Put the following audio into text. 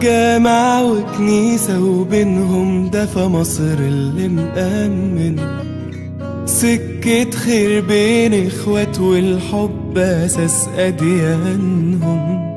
جامع وكنيسة وبينهم دفى مصر اللي مأمن سكة خير بين اخوات والحب اساس اديانهم